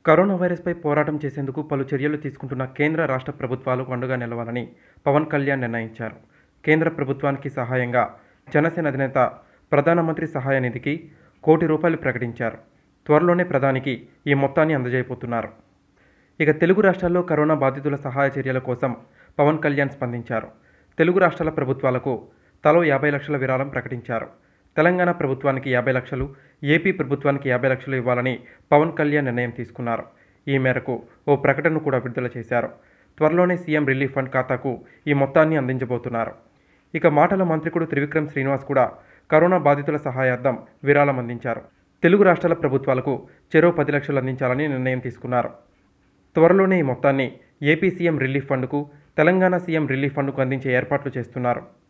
corona వైరస్పై పోరాటం చేసేందుకు పలు చర్యలు తీసుకుంటున్న కేంద్ర రాష్ట్ర ప్రభుత్వాలకు అండగా నిలవాలని పవన్ కళ్యాణ్ నిర్ణయించారు కేంద్ర ప్రభుత్వానికి సహాయంగా జనసేన అధినేత ప్రధానమంత్రి సహాయ నిధికి కోటి రూపాయలు ప్రకటించారు త్వరలోనే ప్రధానికి ఈ మొత్తాన్ని అందజేయబోతున్నారు ఇక తెలుగు రాష్ట్రాల్లో కరోనా బాధితుల సహాయ చర్యల కోసం పవన్ కళ్యాణ్ స్పందించారు తెలుగు రాష్ట్రాల ప్రభుత్వాలకు తలో యాభై లక్షల విరాళం ప్రకటించారు తెలంగాణ ప్రభుత్వానికి యాభై లక్షలు ఏపీ ప్రభుత్వానికి యాభై లక్షలు ఇవ్వాలని పవన్ కళ్యాణ్ నిర్ణయం తీసుకున్నారు ఈ మేరకు ఓ ప్రకటనను కూడా విడుదల చేశారు త్వరలోనే సీఎం రిలీఫ్ ఫండ్ ఖాతాకు ఈ మొత్తాన్ని అందించబోతున్నారు ఇక మాటల మంత్రికుడు త్రివిక్రమ్ శ్రీనివాస్ కూడా కరోనా బాధితుల సహాయార్థం విరాళం అందించారు తెలుగు రాష్ట్రాల ప్రభుత్వాలకు చెరో పది లక్షలు అందించాలని నిర్ణయం తీసుకున్నారు త్వరలోనే ఈ మొత్తాన్ని ఏపీ సీఎం రిలీఫ్ ఫండ్కు తెలంగాణ సీఎం రిలీఫ్ ఫండ్కు అందించే ఏర్పాట్లు చేస్తున్నారు